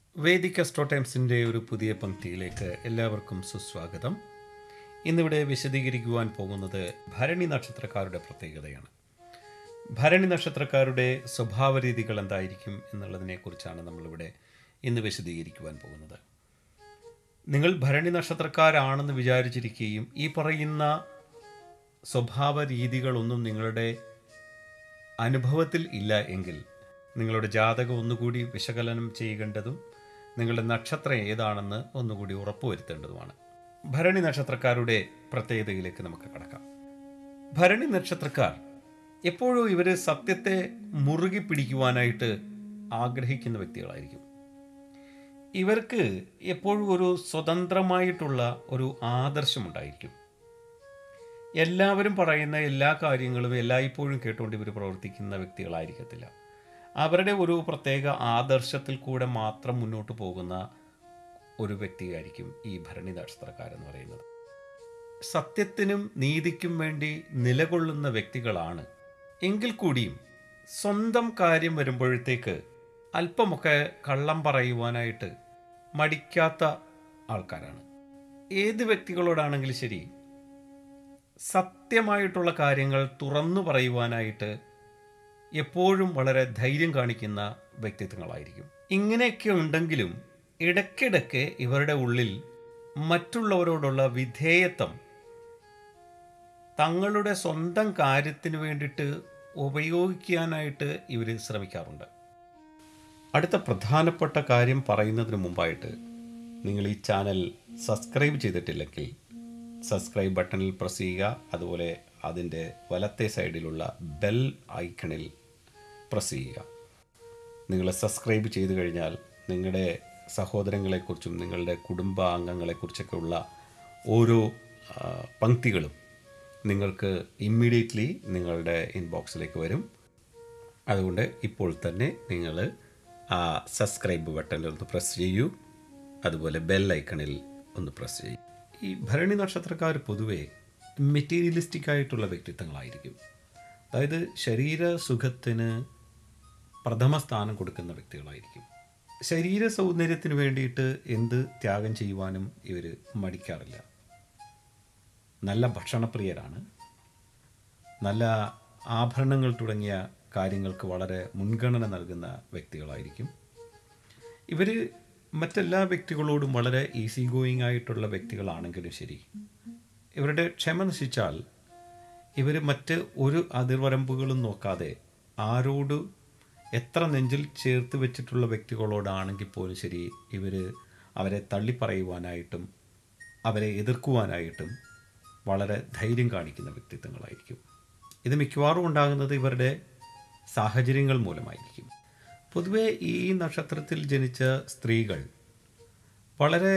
Vedic astro ടൈംസിൻ്റെ ഒരു പുതിയ പങ്ക്തിയിലേക്ക് എല്ലാവർക്കും സുസ്വാഗതം ഇന്നിവിടെ വിശദീകരിക്കുവാൻ പോകുന്നത് ഭരണി നക്ഷത്രക്കാരുടെ പ്രത്യേകതയാണ് ഭരണി നക്ഷത്രക്കാരുടെ സ്വഭാവ രീതികൾ എന്തായിരിക്കും എന്നുള്ളതിനെക്കുറിച്ചാണ് നമ്മളിവിടെ ഇന്ന് വിശദീകരിക്കുവാൻ പോകുന്നത് നിങ്ങൾ ഭരണി നക്ഷത്രക്കാരാണെന്ന് വിചാരിച്ചിരിക്കുകയും ഈ പറയുന്ന സ്വഭാവ രീതികളൊന്നും നിങ്ങളുടെ അനുഭവത്തിൽ ഇല്ല എങ്കിൽ നിങ്ങളുടെ ജാതകം ഒന്നുകൂടി വിശകലനം ചെയ്യേണ്ടതും നിങ്ങളുടെ നക്ഷത്രം ഏതാണെന്ന് ഒന്നുകൂടി ഉറപ്പുവരുത്തേണ്ടതുമാണ് ഭരണി നക്ഷത്രക്കാരുടെ പ്രത്യേകതയിലേക്ക് നമുക്ക് കടക്കാം ഭരണി നക്ഷത്രക്കാർ എപ്പോഴും ഇവർ സത്യത്തെ മുറുകി പിടിക്കുവാനായിട്ട് ആഗ്രഹിക്കുന്ന വ്യക്തികളായിരിക്കും ഇവർക്ക് എപ്പോഴും ഒരു സ്വതന്ത്രമായിട്ടുള്ള ഒരു ആദർശമുണ്ടായിരിക്കും എല്ലാവരും പറയുന്ന എല്ലാ കാര്യങ്ങളും എല്ലായ്പ്പോഴും കേട്ടുകൊണ്ട് ഇവർ പ്രവർത്തിക്കുന്ന വ്യക്തികളായിരിക്കത്തില്ല അവരുടെ ഒരു പ്രത്യേക ആദർശത്തിൽ കൂടെ മാത്രം മുന്നോട്ട് പോകുന്ന ഒരു വ്യക്തിയായിരിക്കും ഈ ഭരണി നക്ഷത്രക്കാരെന്ന് പറയുന്നത് സത്യത്തിനും നീതിക്കും വേണ്ടി നിലകൊള്ളുന്ന വ്യക്തികളാണ് എങ്കിൽ കൂടിയും സ്വന്തം കാര്യം വരുമ്പോഴത്തേക്ക് അല്പമൊക്കെ കള്ളം പറയുവാനായിട്ട് മടിക്കാത്ത ആൾക്കാരാണ് ഏത് വ്യക്തികളോടാണെങ്കിലും ശരി സത്യമായിട്ടുള്ള കാര്യങ്ങൾ തുറന്നു പറയുവാനായിട്ട് എപ്പോഴും വളരെ ധൈര്യം കാണിക്കുന്ന വ്യക്തിത്വങ്ങളായിരിക്കും ഇങ്ങനെയൊക്കെ ഉണ്ടെങ്കിലും ഇടയ്ക്കിടയ്ക്ക് ഇവരുടെ ഉള്ളിൽ മറ്റുള്ളവരോടുള്ള വിധേയത്വം തങ്ങളുടെ സ്വന്തം കാര്യത്തിന് വേണ്ടിയിട്ട് ഉപയോഗിക്കാനായിട്ട് ഇവർ ശ്രമിക്കാറുണ്ട് അടുത്ത പ്രധാനപ്പെട്ട കാര്യം പറയുന്നതിന് മുമ്പായിട്ട് നിങ്ങൾ ഈ ചാനൽ സബ്സ്ക്രൈബ് ചെയ്തിട്ടില്ലെങ്കിൽ സബ്സ്ക്രൈബ് ബട്ടണിൽ പ്രസ് ചെയ്യുക അതുപോലെ അതിൻ്റെ വലത്തെ സൈഡിലുള്ള ബെൽ ഐക്കണിൽ പ്രസ് ചെയ്യുക നിങ്ങൾ സബ്സ്ക്രൈബ് ചെയ്തു കഴിഞ്ഞാൽ നിങ്ങളുടെ സഹോദരങ്ങളെക്കുറിച്ചും നിങ്ങളുടെ കുടുംബ അംഗങ്ങളെക്കുറിച്ചൊക്കെ ഉള്ള ഓരോ ആ, പങ്ക്തികളും നിങ്ങൾക്ക് ഇമ്മീഡിയറ്റ്ലി നിങ്ങളുടെ ഇൻബോക്സിലേക്ക് വരും അതുകൊണ്ട് ഇപ്പോൾ തന്നെ നിങ്ങൾ ആ സബ്സ്ക്രൈബ് ബട്ടണിൽ ഒന്ന് പ്രസ് ചെയ്യൂ അതുപോലെ ബെൽ ഐക്കണിൽ ഒന്ന് പ്രസ് ചെയ്യൂ ഈ ഭരണി നക്ഷത്രക്കാർ പൊതുവെ മെറ്റീരിയലിസ്റ്റിക് ആയിട്ടുള്ള വ്യക്തിത്വങ്ങളായിരിക്കും അതായത് ശരീര സുഖത്തിന് പ്രഥമ സ്ഥാനം കൊടുക്കുന്ന വ്യക്തികളായിരിക്കും ശരീര സൗന്ദര്യത്തിന് വേണ്ടിയിട്ട് എന്ത് ത്യാഗം ചെയ്യുവാനും ഇവർ മടിക്കാറില്ല നല്ല ഭക്ഷണപ്രിയരാണ് നല്ല ആഭരണങ്ങൾ തുടങ്ങിയ കാര്യങ്ങൾക്ക് വളരെ മുൻഗണന നൽകുന്ന വ്യക്തികളായിരിക്കും ഇവർ മറ്റെല്ലാ വ്യക്തികളോടും വളരെ ഈസി ഗോയിങ് ആയിട്ടുള്ള വ്യക്തികളാണെങ്കിലും ശരി ഇവരുടെ ക്ഷമ നശിച്ചാൽ ഇവർ മറ്റ് ഒരു അതിർവരമ്പുകളും നോക്കാതെ ആരോട് എത്ര നെഞ്ചിൽ ചേർത്ത് വെച്ചിട്ടുള്ള വ്യക്തികളോടാണെങ്കിൽ പോലും ശരി ഇവർ അവരെ തള്ളിപ്പറയുവാനായിട്ടും അവരെ എതിർക്കുവാനായിട്ടും വളരെ ധൈര്യം കാണിക്കുന്ന വ്യക്തിത്വങ്ങളായിരിക്കും ഇത് മിക്കവാറും ഉണ്ടാകുന്നത് ഇവരുടെ സാഹചര്യങ്ങൾ മൂലമായിരിക്കും പൊതുവെ ഈ നക്ഷത്രത്തിൽ ജനിച്ച സ്ത്രീകൾ വളരെ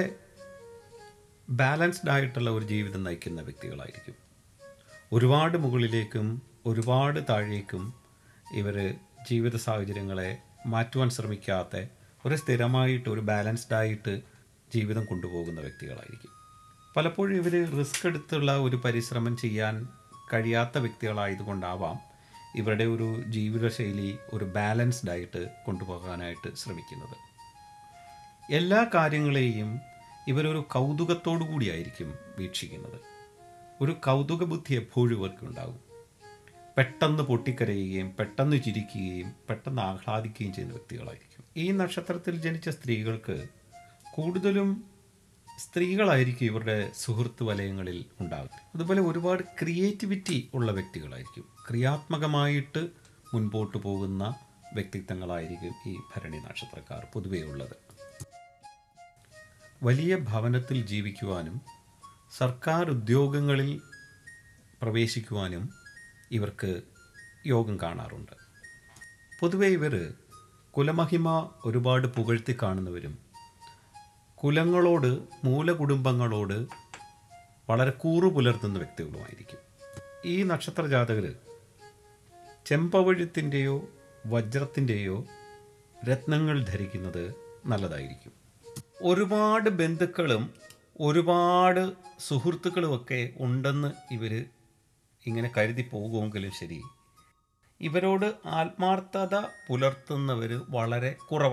ബാലൻസ്ഡ് ആയിട്ടുള്ള ഒരു ജീവിതം നയിക്കുന്ന വ്യക്തികളായിരിക്കും ഒരുപാട് മുകളിലേക്കും ഒരുപാട് താഴേക്കും ഇവർ ജീവിത സാഹചര്യങ്ങളെ മാറ്റുവാൻ ശ്രമിക്കാത്ത ഒരു സ്ഥിരമായിട്ട് ഒരു ബാലൻസ്ഡ് ആയിട്ട് ജീവിതം കൊണ്ടുപോകുന്ന വ്യക്തികളായിരിക്കും പലപ്പോഴും ഇവർ റിസ്ക് എടുത്തുള്ള ഒരു പരിശ്രമം ചെയ്യാൻ കഴിയാത്ത വ്യക്തികളായതുകൊണ്ടാവാം ഇവരുടെ ഒരു ജീവിതശൈലി ഒരു ബാലൻസ്ഡ് ആയിട്ട് കൊണ്ടുപോകാനായിട്ട് ശ്രമിക്കുന്നത് എല്ലാ കാര്യങ്ങളെയും ഇവരൊരു കൗതുകത്തോടു കൂടിയായിരിക്കും വീക്ഷിക്കുന്നത് ഒരു കൗതുക ബുദ്ധി എപ്പോഴും ഇവർക്കുണ്ടാകും പെട്ടെന്ന് പൊട്ടിക്കരയുകയും പെട്ടെന്ന് ചിരിക്കുകയും പെട്ടെന്ന് ആഹ്ലാദിക്കുകയും ചെയ്യുന്ന വ്യക്തികളായിരിക്കും ഈ നക്ഷത്രത്തിൽ ജനിച്ച സ്ത്രീകൾക്ക് കൂടുതലും സ്ത്രീകളായിരിക്കും ഇവരുടെ സുഹൃത്ത് വലയങ്ങളിൽ ഉണ്ടാകുക അതുപോലെ ഒരുപാട് ക്രിയേറ്റിവിറ്റി ഉള്ള വ്യക്തികളായിരിക്കും ക്രിയാത്മകമായിട്ട് മുൻപോട്ട് പോകുന്ന വ്യക്തിത്വങ്ങളായിരിക്കും ഈ ഭരണി നക്ഷത്രക്കാർ പൊതുവേ ഉള്ളത് വലിയ ഭവനത്തിൽ ജീവിക്കുവാനും സർക്കാർ ഉദ്യോഗങ്ങളിൽ പ്രവേശിക്കുവാനും ഇവർക്ക് യോഗം കാണാറുണ്ട് പൊതുവെ ഇവർ കുലമഹിമ ഒരുപാട് പുകഴ്ത്തി കാണുന്നവരും കുലങ്ങളോട് മൂലകുടുംബങ്ങളോട് വളരെ കൂറു പുലർത്തുന്ന വ്യക്തികളുമായിരിക്കും ഈ നക്ഷത്ര ജാതകർ ചെമ്പവഴുത്തിൻ്റെയോ വജ്രത്തിൻ്റെയോ രത്നങ്ങൾ ധരിക്കുന്നത് നല്ലതായിരിക്കും ഒരുപാട് ബന്ധുക്കളും ഒരുപാട് സുഹൃത്തുക്കളുമൊക്കെ ഉണ്ടെന്ന് ഇവർ ഇങ്ങനെ കരുതി പോകുമെങ്കിലും ശരി ഇവരോട് ആത്മാർത്ഥത പുലർത്തുന്നവർ വളരെ കുറവായിരിക്കും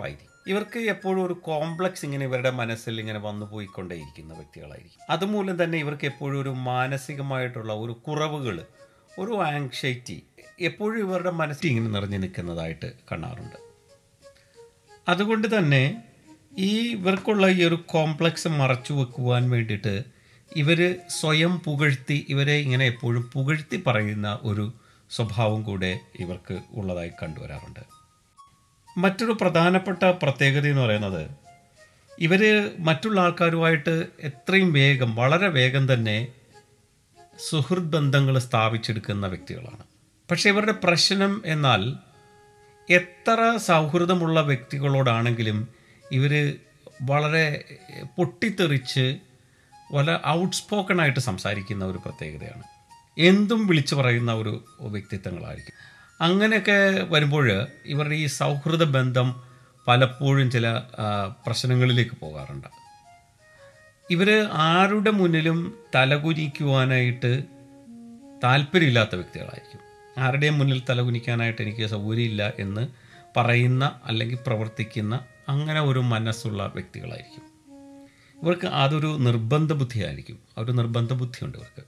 ഇവർക്ക് എപ്പോഴും ഒരു കോംപ്ലക്സ് ഇങ്ങനെ ഇവരുടെ മനസ്സിൽ ഇങ്ങനെ വന്നു പോയിക്കൊണ്ടേയിരിക്കുന്ന വ്യക്തികളായിരിക്കും അതുമൂലം തന്നെ ഇവർക്ക് എപ്പോഴും ഒരു മാനസികമായിട്ടുള്ള ഒരു കുറവുകൾ ഒരു ആങ്ഷൈറ്റി എപ്പോഴും ഇവരുടെ മനസ്സിൽ ഇങ്ങനെ നിറഞ്ഞു നിൽക്കുന്നതായിട്ട് കാണാറുണ്ട് അതുകൊണ്ട് തന്നെ ഈ ഇവർക്കുള്ള ഈ ഒരു കോംപ്ലക്സ് മറച്ചു വെക്കുവാൻ വേണ്ടിയിട്ട് ഇവർ സ്വയം പുകഴ്ത്തി ഇവരെ ഇങ്ങനെ എപ്പോഴും പുകഴ്ത്തി പറയുന്ന ഒരു സ്വഭാവം കൂടെ ഇവർക്ക് ഉള്ളതായി കണ്ടുവരാറുണ്ട് മറ്റൊരു പ്രധാനപ്പെട്ട പ്രത്യേകത എന്ന് പറയുന്നത് ഇവർ മറ്റുള്ള ആൾക്കാരുമായിട്ട് എത്രയും വേഗം വളരെ വേഗം തന്നെ സുഹൃത്ത് ബന്ധങ്ങൾ സ്ഥാപിച്ചെടുക്കുന്ന വ്യക്തികളാണ് പക്ഷേ ഇവരുടെ പ്രശ്നം എന്നാൽ എത്ര സൗഹൃദമുള്ള വ്യക്തികളോടാണെങ്കിലും ഇവർ വളരെ പൊട്ടിത്തെറിച്ച് വളരെ ഔട്ട്സ്പോക്കൺ ആയിട്ട് സംസാരിക്കുന്ന ഒരു പ്രത്യേകതയാണ് എന്തും വിളിച്ചു പറയുന്ന ഒരു വ്യക്തിത്വങ്ങളായിരിക്കും അങ്ങനെയൊക്കെ വരുമ്പോൾ ഇവരുടെ ഈ സൗഹൃദ ബന്ധം പലപ്പോഴും ചില ആ, പ്രശ്നങ്ങളിലേക്ക് പോകാറുണ്ട് ഇവർ ആരുടെ മുന്നിലും തലകുനിക്കുവാനായിട്ട് താല്പര്യമില്ലാത്ത വ്യക്തികളായിരിക്കും ആരുടെയും മുന്നിൽ തലകുനിക്കാനായിട്ട് എനിക്ക് സൗകര്യമില്ല എന്ന് പറയുന്ന അല്ലെങ്കിൽ പ്രവർത്തിക്കുന്ന അങ്ങനെ ഒരു മനസ്സുള്ള വ്യക്തികളായിരിക്കും ഇവർക്ക് അതൊരു നിർബന്ധ ബുദ്ധിയായിരിക്കും ആ ഒരു നിർബന്ധ ബുദ്ധിയുണ്ട് ഇവർക്ക്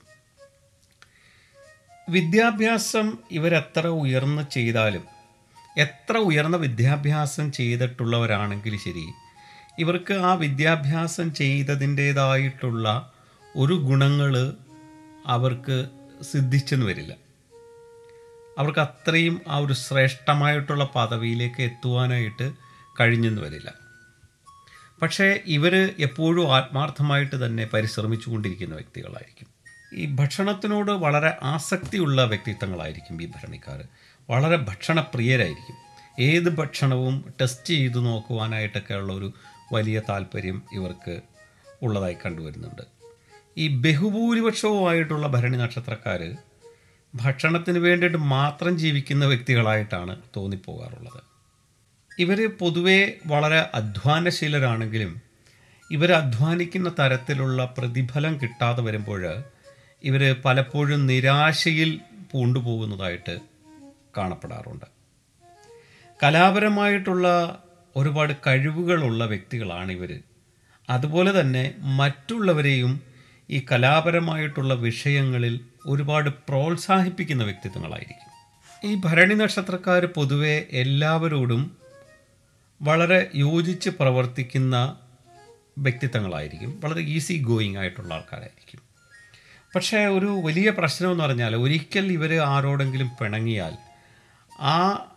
വിദ്യാഭ്യാസം ഇവരെത്ര ഉയർന്ന് ചെയ്താലും എത്ര ഉയർന്ന വിദ്യാഭ്യാസം ചെയ്തിട്ടുള്ളവരാണെങ്കിൽ ശരി ഇവർക്ക് ആ വിദ്യാഭ്യാസം ചെയ്തതിൻ്റേതായിട്ടുള്ള ഒരു ഗുണങ്ങൾ അവർക്ക് സിദ്ധിച്ചെന്ന് വരില്ല അവർക്ക് അത്രയും ആ ഒരു ശ്രേഷ്ഠമായിട്ടുള്ള പദവിയിലേക്ക് എത്തുവാനായിട്ട് കഴിഞ്ഞെന്ന് വരില്ല പക്ഷേ ഇവർ എപ്പോഴും ആത്മാർത്ഥമായിട്ട് തന്നെ പരിശ്രമിച്ചു കൊണ്ടിരിക്കുന്ന വ്യക്തികളായിരിക്കും ഈ ഭക്ഷണത്തിനോട് വളരെ ആസക്തിയുള്ള വ്യക്തിത്വങ്ങളായിരിക്കും ഈ ഭരണിക്കാർ വളരെ ഭക്ഷണപ്രിയരായിരിക്കും ഏത് ഭക്ഷണവും ടെസ്റ്റ് ചെയ്ത് നോക്കുവാനായിട്ടൊക്കെ ഉള്ള ഒരു വലിയ താല്പര്യം ഇവർക്ക് ഉള്ളതായി കണ്ടുവരുന്നുണ്ട് ഈ ബഹുഭൂരിപക്ഷവുമായിട്ടുള്ള ഭരണി നക്ഷത്രക്കാർ ഭക്ഷണത്തിന് വേണ്ടിയിട്ട് മാത്രം ജീവിക്കുന്ന വ്യക്തികളായിട്ടാണ് തോന്നിപ്പോകാറുള്ളത് ഇവർ പൊതുവേ വളരെ അധ്വാനശീലരാണെങ്കിലും ഇവർ അധ്വാനിക്കുന്ന തരത്തിലുള്ള പ്രതിഫലം കിട്ടാതെ വരുമ്പോൾ ഇവർ പലപ്പോഴും നിരാശയിൽ പൂണ്ടുപോകുന്നതായിട്ട് കാണപ്പെടാറുണ്ട് കലാപരമായിട്ടുള്ള ഒരുപാട് കഴിവുകളുള്ള വ്യക്തികളാണ് ഇവർ അതുപോലെ തന്നെ മറ്റുള്ളവരെയും ഈ കലാപരമായിട്ടുള്ള വിഷയങ്ങളിൽ ഒരുപാട് പ്രോത്സാഹിപ്പിക്കുന്ന വ്യക്തിത്വങ്ങളായിരിക്കും ഈ ഭരണി നക്ഷത്രക്കാർ പൊതുവെ എല്ലാവരോടും വളരെ യോജിച്ച് പ്രവർത്തിക്കുന്ന വ്യക്തിത്വങ്ങളായിരിക്കും വളരെ ഈസി ഗോയിങ് ആയിട്ടുള്ള ആൾക്കാരായിരിക്കും പക്ഷേ ഒരു വലിയ പ്രശ്നം എന്ന് പറഞ്ഞാൽ ഒരിക്കൽ ഇവർ ആരോടെങ്കിലും പിണങ്ങിയാൽ ആ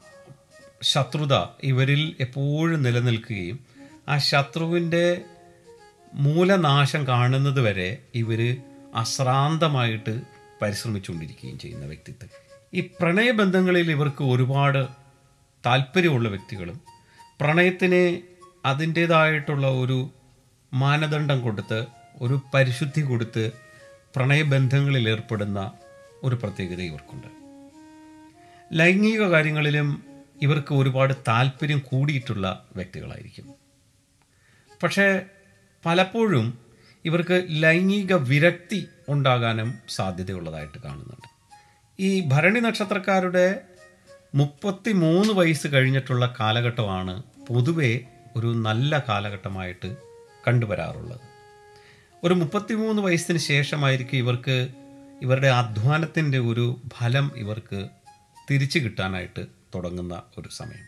ശത്രുത ഇവരിൽ എപ്പോഴും നിലനിൽക്കുകയും ആ ശത്രുവിൻ്റെ മൂലനാശം കാണുന്നത് വരെ ഇവർ അശ്രാന്തമായിട്ട് പരിശ്രമിച്ചുകൊണ്ടിരിക്കുകയും ചെയ്യുന്ന വ്യക്തിത്വം ഈ പ്രണയബന്ധങ്ങളിൽ ഇവർക്ക് ഒരുപാട് താല്പര്യമുള്ള വ്യക്തികളും പ്രണയത്തിന് അതിൻ്റേതായിട്ടുള്ള ഒരു മാനദണ്ഡം കൊടുത്ത് ഒരു പരിശുദ്ധി കൊടുത്ത് പ്രണയബന്ധങ്ങളിൽ ഏർപ്പെടുന്ന ഒരു പ്രത്യേകത ഇവർക്കുണ്ട് ലൈംഗിക കാര്യങ്ങളിലും ഇവർക്ക് ഒരുപാട് താല്പര്യം കൂടിയിട്ടുള്ള വ്യക്തികളായിരിക്കും പക്ഷേ പലപ്പോഴും ഇവർക്ക് ലൈംഗിക വിരക്തി ഉണ്ടാകാനും സാധ്യതയുള്ളതായിട്ട് കാണുന്നുണ്ട് ഈ ഭരണി നക്ഷത്രക്കാരുടെ മുപ്പത്തി മൂന്ന് വയസ്സ് കഴിഞ്ഞിട്ടുള്ള കാലഘട്ടമാണ് പൊതുവെ ഒരു നല്ല കാലഘട്ടമായിട്ട് കണ്ടുവരാറുള്ളത് ഒരു മുപ്പത്തിമൂന്ന് വയസ്സിന് ശേഷമായിരിക്കും ഇവർക്ക് ഇവരുടെ അധ്വാനത്തിൻ്റെ ഒരു ഫലം ഇവർക്ക് തിരിച്ചു കിട്ടാനായിട്ട് തുടങ്ങുന്ന ഒരു സമയം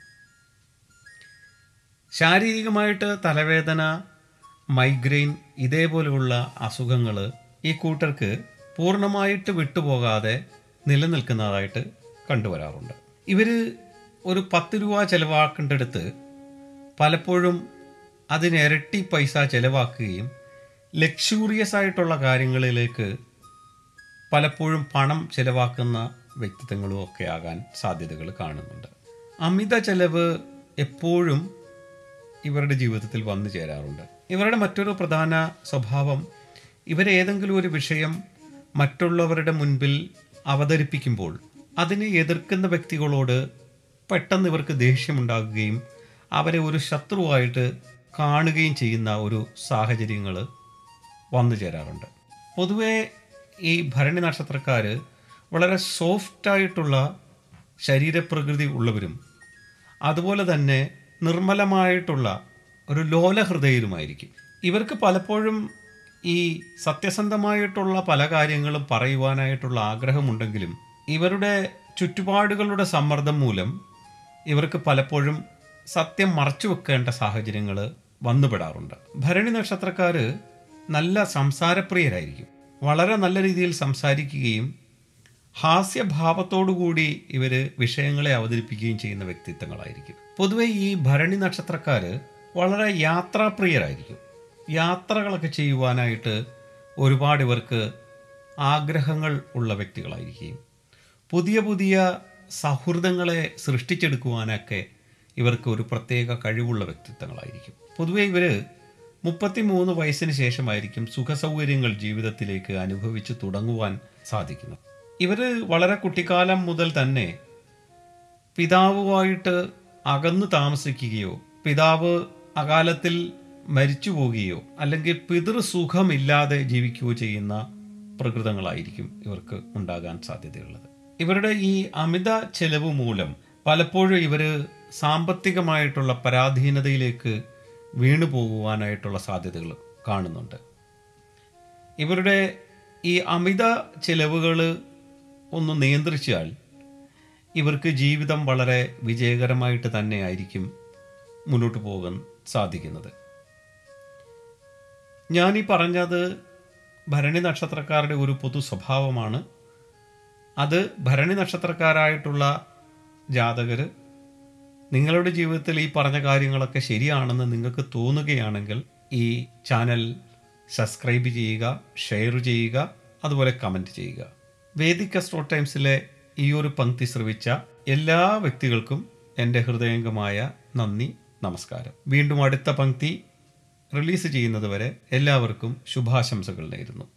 ശാരീരികമായിട്ട് തലവേദന മൈഗ്രെയിൻ ഇതേപോലെയുള്ള അസുഖങ്ങൾ ഈ കൂട്ടർക്ക് പൂർണ്ണമായിട്ട് വിട്ടുപോകാതെ നിലനിൽക്കുന്നതായിട്ട് കണ്ടുവരാറുണ്ട് ഇവർ ഒരു പത്ത് രൂപ ചിലവാക്കേണ്ടടുത്ത് പലപ്പോഴും അതിനിരട്ടി പൈസ ചിലവാക്കുകയും ലക്ഷൂറിയസ് ആയിട്ടുള്ള കാര്യങ്ങളിലേക്ക് പലപ്പോഴും പണം ചിലവാക്കുന്ന വ്യക്തിത്വങ്ങളും ഒക്കെ ആകാൻ സാധ്യതകൾ കാണുന്നുണ്ട് അമിത ചെലവ് എപ്പോഴും ഇവരുടെ ജീവിതത്തിൽ വന്നു ചേരാറുണ്ട് ഇവരുടെ മറ്റൊരു പ്രധാന സ്വഭാവം ഇവരേതെങ്കിലും ഒരു വിഷയം മറ്റുള്ളവരുടെ മുൻപിൽ അവതരിപ്പിക്കുമ്പോൾ അതിനെ എതിർക്കുന്ന വ്യക്തികളോട് പെട്ടെന്ന് ഇവർക്ക് ദേഷ്യമുണ്ടാകുകയും അവരെ ഒരു ശത്രുവായിട്ട് കാണുകയും ചെയ്യുന്ന ഒരു സാഹചര്യങ്ങൾ വന്നു ചേരാറുണ്ട് പൊതുവേ ഈ ഭരണി നക്ഷത്രക്കാർ വളരെ സോഫ്റ്റായിട്ടുള്ള ശരീരപ്രകൃതി ഉള്ളവരും അതുപോലെ തന്നെ നിർമ്മലമായിട്ടുള്ള ഒരു ലോലഹൃദയരുമായിരിക്കും ഇവർക്ക് പലപ്പോഴും ഈ സത്യസന്ധമായിട്ടുള്ള പല കാര്യങ്ങളും പറയുവാനായിട്ടുള്ള ആഗ്രഹമുണ്ടെങ്കിലും ഇവരുടെ ചുറ്റുപാടുകളുടെ സമ്മർദ്ദം മൂലം ഇവർക്ക് പലപ്പോഴും സത്യം മറച്ചു വെക്കേണ്ട സാഹചര്യങ്ങൾ വന്നുപെടാറുണ്ട് ഭരണി നക്ഷത്രക്കാർ നല്ല സംസാരപ്രിയരായിരിക്കും വളരെ നല്ല രീതിയിൽ സംസാരിക്കുകയും ഹാസ്യഭാവത്തോടുകൂടി ഇവർ വിഷയങ്ങളെ അവതരിപ്പിക്കുകയും ചെയ്യുന്ന വ്യക്തിത്വങ്ങളായിരിക്കും പൊതുവെ ഈ ഭരണി നക്ഷത്രക്കാർ വളരെ യാത്രാപ്രിയരായിരിക്കും യാത്രകളൊക്കെ ചെയ്യുവാനായിട്ട് ഒരുപാട് ഇവർക്ക് ആഗ്രഹങ്ങൾ ഉള്ള വ്യക്തികളായിരിക്കും പുതിയ പുതിയ സൗഹൃദങ്ങളെ സൃഷ്ടിച്ചെടുക്കുവാനൊക്കെ ഇവർക്ക് ഒരു പ്രത്യേക കഴിവുള്ള വ്യക്തിത്വങ്ങളായിരിക്കും പൊതുവെ ഇവർ മുപ്പത്തിമൂന്ന് വയസ്സിന് ശേഷമായിരിക്കും സുഖസൗകര്യങ്ങൾ ജീവിതത്തിലേക്ക് അനുഭവിച്ച് തുടങ്ങുവാൻ സാധിക്കുന്നത് ഇവർ വളരെ കുട്ടിക്കാലം മുതൽ തന്നെ പിതാവുമായിട്ട് അകന്നു താമസിക്കുകയോ പിതാവ് അകാലത്തിൽ മരിച്ചു പോവുകയോ അല്ലെങ്കിൽ പിതൃസുഖമില്ലാതെ ജീവിക്കുകയോ ചെയ്യുന്ന പ്രകൃതങ്ങളായിരിക്കും ഇവർക്ക് ഉണ്ടാകാൻ സാധ്യതയുള്ളത് ഇവരുടെ ഈ അമിത ചെലവ് മൂലം പലപ്പോഴും ഇവർ സാമ്പത്തികമായിട്ടുള്ള പരാധീനതയിലേക്ക് വീണു പോകുവാനായിട്ടുള്ള സാധ്യതകൾ കാണുന്നുണ്ട് ഇവരുടെ ഈ അമിത ചെലവുകൾ ഒന്ന് നിയന്ത്രിച്ചാൽ ഇവർക്ക് ജീവിതം വളരെ വിജയകരമായിട്ട് തന്നെ ആയിരിക്കും മുന്നോട്ട് പോകാൻ സാധിക്കുന്നത് ഞാൻ ഈ പറഞ്ഞത് ഭരണി നക്ഷത്രക്കാരുടെ ഒരു പൊതു സ്വഭാവമാണ് അത് ഭരണി നക്ഷത്രക്കാരായിട്ടുള്ള ജാതകർ നിങ്ങളുടെ ജീവിതത്തിൽ ഈ പറഞ്ഞ കാര്യങ്ങളൊക്കെ ശരിയാണെന്ന് നിങ്ങൾക്ക് തോന്നുകയാണെങ്കിൽ ഈ ചാനൽ സബ്സ്ക്രൈബ് ചെയ്യുക ഷെയർ ചെയ്യുക അതുപോലെ കമൻറ്റ് ചെയ്യുക വേദിക് അസ്ട്രോ ടൈംസിലെ ഈ ഒരു പങ്ക്തി ശ്രവിച്ച എല്ലാ വ്യക്തികൾക്കും എൻ്റെ ഹൃദയംഗമായ നന്ദി നമസ്കാരം വീണ്ടും അടുത്ത പങ്ക്തി റിലീസ് ചെയ്യുന്നതുവരെ എല്ലാവർക്കും ശുഭാശംസകൾ നേരുന്നു